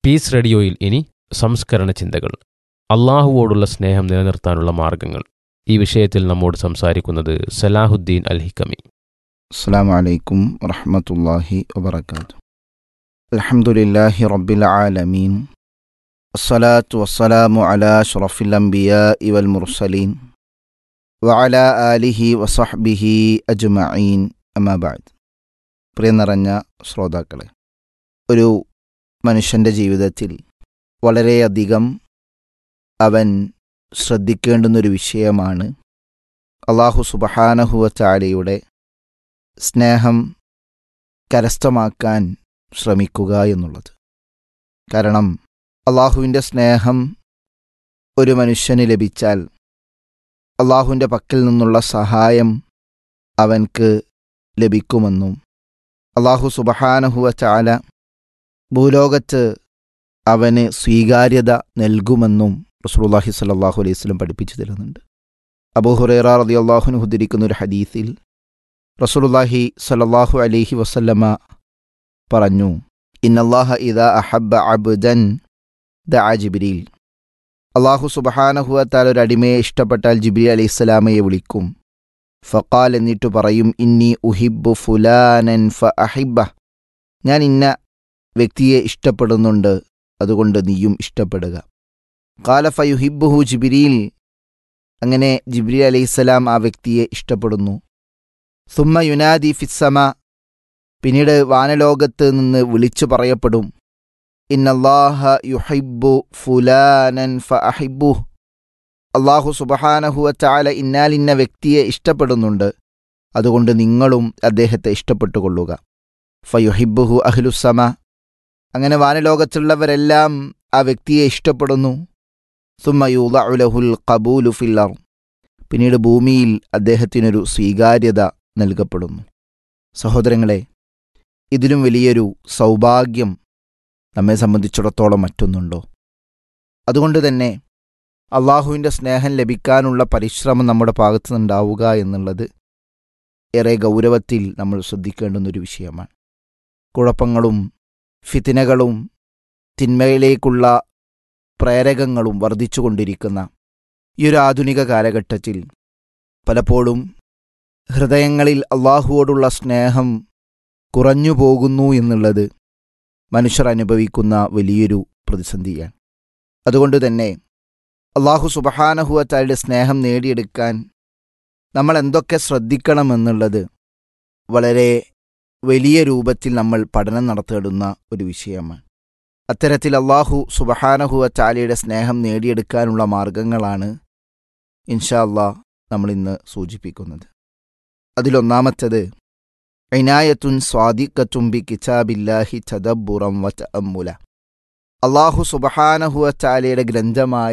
piece റേഡിയോയിൽ ഇനി സംസ്കരണ ചിന്തകൾ അള്ളാഹുവോടുള്ള സ്നേഹം നിലനിർത്താനുള്ള മാർഗങ്ങൾ ഈ വിഷയത്തിൽ നമ്മോട് സംസാരിക്കുന്നത് സലാഹുദ്ദീൻ അൽ ഹിക്കമി السلام عليكم ورحمة الله وبركاته الحمد لله رب العالمين الصلاة والسلام على أشرف الأنبياء والمرسلين وعلى آله وصحبه أجمعين أما بعد പ്രിയ നിറഞ്ഞ ശ്രോതാക്കളെ ഒരു മനുഷ്യൻ്റെ ജീവിതത്തിൽ വളരെയധികം അവൻ ശ്രദ്ധിക്കേണ്ടുന്നൊരു വിഷയമാണ് അള്ളാഹു സുബഹാനഹുവ ചാലയുടെ സ്നേഹം കരസ്ഥമാക്കാൻ ശ്രമിക്കുക എന്നുള്ളത് കാരണം അള്ളാഹുവിൻ്റെ സ്നേഹം ഒരു മനുഷ്യന് ലഭിച്ചാൽ അള്ളാഹുവിൻ്റെ പക്കൽ നിന്നുള്ള സഹായം അവൻക്ക് ലഭിക്കുമെന്നും അള്ളാഹു സുബഹാനഹുവ ചാല ഭൂലോകത്ത് അവന് സ്വീകാര്യത നൽകുമെന്നും റസൂലുള്ളാഹി സ്വല്ലല്ലാഹു അലൈഹി വസല്ലം പഠിപ്പിച്ചു തരുന്നുണ്ട് അബൂ ഹുറൈറ റളിയല്ലാഹുനു ഉദ്ധരിക്കുന്ന ഒരു ഹദീസിൽ റസൂലുള്ളാഹി സ്വല്ലല്ലാഹു അലൈഹി വസല്ലമ പറഞ്ഞു ഇന്നല്ലാഹ ഇദാ അഹബ്ബ അബ്ദൻ ദഅ ജിബ്രീൽ അള്ളാഹു സുബ്ഹാനഹു വതആല ഒരു അടിമയെ ഇഷ്ടപ്പെട്ടാൽ ജിബ്രീൽ അലൈഹിസ്സലാമയെ വിളിക്കും ഫഖാൽ എന്നിട്ട് പറയും ഇന്നി ഉഹിബ്ബു ഫുലാനൻ ഫ അഹിബ്ബ ഞാൻ ഇന്ന വ്യക്തിയെ ഇഷ്ടപ്പെടുന്നുണ്ട് അതുകൊണ്ട് നീയും ഇഷ്ടപ്പെടുക കാല ഫയുഹിബ്ബുഹു ജിബ്രീൽ അങ്ങനെ ജിബ്രീൽ അലൈഹിസ്സലാം ആ വ്യക്തിയെ ഇഷ്ടപ്പെടുന്നു സുമ്മ യുനാദി ഫിസ്സമ പിന്നീട് വാനലോകത്ത് നിന്ന് വിളിച്ചു പറയപ്പെടും ഇന്നല്ലാഹ യുഹിബ്ബു ഫുലാനൻ ഫ അഹിബ്ബു അള്ളാഹു സുബഹാനഹുവ ചാല ഇന്നാലിന്ന വ്യക്തിയെ ഇഷ്ടപ്പെടുന്നുണ്ട് അതുകൊണ്ട് നിങ്ങളും അദ്ദേഹത്തെ ഇഷ്ടപ്പെട്ടുകൊള്ളുക ഫയുഹിബ്ബുഹു അഹ്ലുസമ അങ്ങനെ വാനലോകത്തുള്ളവരെല്ലാം ആ വ്യക്തിയെ ഇഷ്ടപ്പെടുന്നു സുമ്മ യൂലഹുൽ കബൂലു ഫില്ലർ പിന്നീട് ഭൂമിയിൽ അദ്ദേഹത്തിനൊരു സ്വീകാര്യത നൽകപ്പെടുന്നു സഹോദരങ്ങളെ ഇതിലും വലിയൊരു സൗഭാഗ്യം നമ്മെ സംബന്ധിച്ചിടത്തോളം മറ്റൊന്നുണ്ടോ അതുകൊണ്ട് തന്നെ അള്ളാഹുവിൻ്റെ സ്നേഹം ലഭിക്കാനുള്ള പരിശ്രമം നമ്മുടെ ഭാഗത്തു നിന്നുണ്ടാവുക എന്നുള്ളത് ഏറെ ഗൗരവത്തിൽ നമ്മൾ ശ്രദ്ധിക്കേണ്ടുന്നൊരു വിഷയമാണ് കുഴപ്പങ്ങളും ഫിത്തിനകളും തിന്മയിലേക്കുള്ള പ്രേരകങ്ങളും വർദ്ധിച്ചുകൊണ്ടിരിക്കുന്ന ഈ ഒരു ആധുനിക കാലഘട്ടത്തിൽ പലപ്പോഴും ഹൃദയങ്ങളിൽ അള്ളാഹുവോടുള്ള സ്നേഹം കുറഞ്ഞു പോകുന്നു എന്നുള്ളത് മനുഷ്യർ അനുഭവിക്കുന്ന വലിയൊരു പ്രതിസന്ധിയാണ് അതുകൊണ്ട് തന്നെ അള്ളാഹു സുബഹാനഹുവത്തായുടെ സ്നേഹം നേടിയെടുക്കാൻ നമ്മൾ എന്തൊക്കെ ശ്രദ്ധിക്കണമെന്നുള്ളത് വളരെ വലിയ രൂപത്തിൽ നമ്മൾ പഠനം നടത്തേണ്ടുന്ന ഒരു വിഷയമാണ് അത്തരത്തിൽ അള്ളാഹു സുബഹാനഹുവ ചാലയുടെ സ്നേഹം നേടിയെടുക്കാനുള്ള മാർഗങ്ങളാണ് ഇൻഷാ അള്ളാഹ് നമ്മളിന്ന് സൂചിപ്പിക്കുന്നത് അതിലൊന്നാമത്തത് ഐനായത്തുൻ സ്വാദിക്കത്തും ബി കിതാബില്ലാഹി ചദബുറം വ അമ്മുല അള്ളാഹു സുബഹാനഹുവ ചാലയുടെ ഗ്രന്ഥമായ